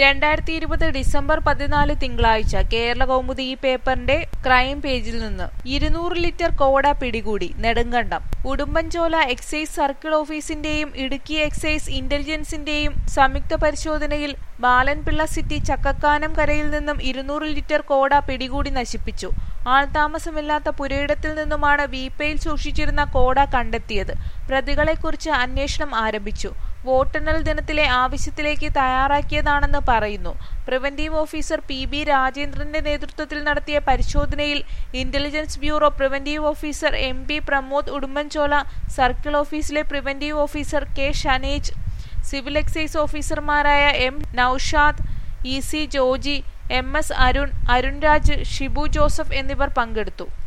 രണ്ടായിരത്തി ഇരുപത് ഡിസംബർ പതിനാല് തിങ്കളാഴ്ച കേരള കൗമുദി ഈ പേപ്പറിന്റെ ക്രൈം പേജിൽ നിന്ന് ഇരുന്നൂറ് ലിറ്റർ കോട പിടികൂടി നെടുങ്കണ്ടം ഉടുമ്പൻചോല എക്സൈസ് സർക്കിൾ ഓഫീസിന്റെയും ഇടുക്കി എക്സൈസ് ഇന്റലിജൻസിന്റെയും സംയുക്ത പരിശോധനയിൽ ബാലൻപിള്ള സിറ്റി ചക്കക്കാനം കരയിൽ നിന്നും ഇരുന്നൂറ് ലിറ്റർ കോട പിടികൂടി നശിപ്പിച്ചു ആൾതാമസമില്ലാത്ത പുരയിടത്തിൽ നിന്നുമാണ് വീപ്പയിൽ സൂക്ഷിച്ചിരുന്ന കോട കണ്ടെത്തിയത് പ്രതികളെക്കുറിച്ച് അന്വേഷണം ആരംഭിച്ചു വോട്ടെണ്ണൽ ദിനത്തിലെ ആവശ്യത്തിലേക്ക് തയ്യാറാക്കിയതാണെന്ന് പറയുന്നു പ്രിവന്റീവ് ഓഫീസർ പി ബി രാജേന്ദ്രന്റെ നേതൃത്വത്തിൽ നടത്തിയ പരിശോധനയിൽ intelligence bureau preventive officer M P Pramod Udumbanchola circle ഓഫീസിലെ preventive officer K Shanej civil excise ഓഫീസർമാരായ M Noushad E C Joji M S Arun Arunraj Shibu Joseph എന്നിവർ പങ്കെടുത്തു